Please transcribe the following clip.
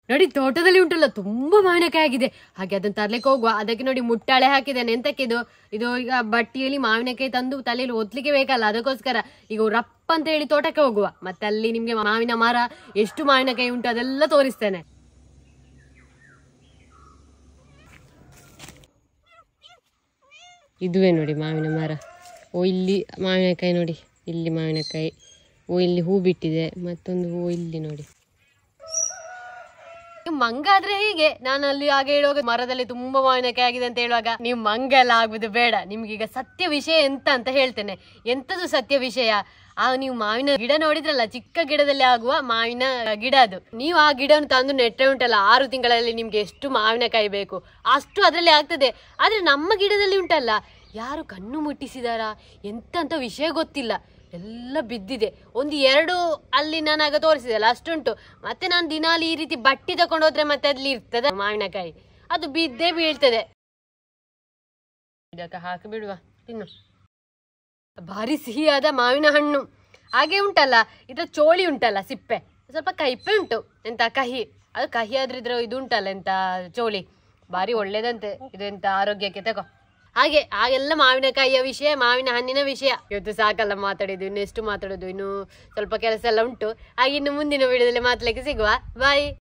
ನೋಡಿ ತೋಟದಲ್ಲಿ ಉಂಟಲ್ಲ ತುಂಬಾ ಮಾವಿನಕಾಯಿ ಆಗಿದೆ ಹಾಗೆ ಅದನ್ನ ತರ್ಲಿಕ್ಕೆ ಹೋಗುವ ಅದಕ್ಕೆ ನೋಡಿ ಮುಟ್ಟಾಳೆ ಹಾಕಿದ್ದೇನೆ ಎಂತಕ್ಕೆ ಇದು ಇದು ಈಗ ಬಟ್ಟಿಯಲ್ಲಿ ಮಾವಿನಕಾಯಿ ತಂದು ತಲೆಯಲ್ಲಿ ಒದ್ಲಿಕ್ಕೆ ಬೇಕಲ್ಲ ಅದಕ್ಕೋಸ್ಕರ ಈಗ ರಪ್ಪ ಅಂತ ಹೇಳಿ ತೋಟಕ್ಕೆ ಹೋಗುವ ಮತ್ತೆ ಅಲ್ಲಿ ನಿಮ್ಗೆ ಮಾವಿನ ಮರ ಎಷ್ಟು ಮಾವಿನಕಾಯಿ ಉಂಟು ಅದೆಲ್ಲ ತೋರಿಸ್ತೇನೆ ಇದುವೇ ನೋಡಿ ಮಾವಿನ ಮರ ಓ ಇಲ್ಲಿ ಮಾವಿನಕಾಯಿ ನೋಡಿ ಇಲ್ಲಿ ಮಾವಿನಕಾಯಿ ಓ ಇಲ್ಲಿ ಹೂ ಬಿಟ್ಟಿದೆ ಮತ್ತೊಂದು ಹೂ ಇಲ್ಲಿ ನೋಡಿ ಮಂಗ ಆದ್ರೆ ಹೀಗೆ ನಾನು ಅಲ್ಲಿ ಹಾಗೆ ಹೇಳುವಾಗ ಮರದಲ್ಲಿ ತುಂಬಾ ಮಾವಿನಕಾಯಿ ಆಗಿದೆ ಅಂತ ಹೇಳುವಾಗ ನೀವು ಮಂಗ ಎಲ್ಲ ಆಗುದು ಬೇಡ ನಿಮ್ಗೆ ಈಗ ಸತ್ಯ ವಿಷಯ ಎಂತ ಅಂತ ಹೇಳ್ತೇನೆ ಎಂತದು ಸತ್ಯ ವಿಷಯ ಆ ನೀವು ಮಾವಿನ ಗಿಡ ನೋಡಿದ್ರಲ್ಲ ಚಿಕ್ಕ ಗಿಡದಲ್ಲಿ ಆಗುವ ಮಾವಿನ ಗಿಡ ಅದು ನೀವು ಆ ಗಿಡವನ್ನು ತಂದು ನೆಟ್ಟರೆ ಉಂಟಲ್ಲ ಆರು ತಿಂಗಳಲ್ಲಿ ನಿಮ್ಗೆ ಎಷ್ಟು ಮಾವಿನಕಾಯಿ ಬೇಕು ಅಷ್ಟು ಅದರಲ್ಲಿ ಆಗ್ತದೆ ಆದ್ರೆ ನಮ್ಮ ಗಿಡದಲ್ಲಿ ಉಂಟಲ್ಲ ಯಾರು ಕಣ್ಣು ಮುಟ್ಟಿಸಿದಾರಾ ಎಂತ ಅಂತ ವಿಷಯ ಗೊತ್ತಿಲ್ಲ ಎಲ್ಲ ಬಿದ್ದಿದೆ ಒಂದು ಎರಡು ಅಲ್ಲಿ ನಾನು ಆಗ ತೋರಿಸಿದೆ ಅಲ್ಲ ಅಷ್ಟುಂಟು ಮತ್ತೆ ನಾನು ದಿನಾಲಿ ಈ ರೀತಿ ಬಟ್ಟಿ ತಕೊಂಡು ಹೋದ್ರೆ ಮತ್ತೆ ಅಲ್ಲಿ ಇರ್ತದೆ ಮಾವಿನಕಾಯಿ ಅದು ಬಿದ್ದೇ ಬೀಳ್ತದೆ ಇದಕ್ಕೆ ಹಾಕಿ ಬಿಡುವ ತಿನ್ನು ಭಾರಿ ಸಿಹಿಯಾದ ಮಾವಿನ ಹಣ್ಣು ಹಾಗೆ ಉಂಟಲ್ಲ ಇದ್ರ ಚೋಳಿ ಉಂಟಲ್ಲ ಸಿಪ್ಪೆ ಸ್ವಲ್ಪ ಕೈಪೆ ಉಂಟು ಎಂತ ಕಹಿ ಅದು ಕಹಿ ಆದ್ರೆ ಇದ್ರ ಇದು ಉಂಟಲ್ಲ ಎಂತ ಚೋಳಿ ಭಾರಿ ಒಳ್ಳೇದಂತೆ ಇದು ಎಂತ ಆರೋಗ್ಯಕ್ಕೆ ತಗೋ ಹಾಗೆ ಹಾಗೆಲ್ಲ ಮಾವಿನಕಾಯಿಯ ವಿಷಯ ಮಾವಿನ ಹಣ್ಣಿನ ವಿಷಯ ಇವತ್ತು ಸಾಕಲ್ಲ ಮಾತಾಡಿದ್ದು ಇನ್ನು ಎಷ್ಟು ಮಾತಾಡೋದು ಇನ್ನು ಸ್ವಲ್ಪ ಕೆಲಸ ಎಲ್ಲ ಉಂಟು ಹಾಗೆ ಇನ್ನು ಮುಂದಿನ ವಿಡಿಯೋದಲ್ಲಿ ಮಾತಾಡ್ಲಿಕ್ಕೆ ಸಿಗುವ ಬಾಯ್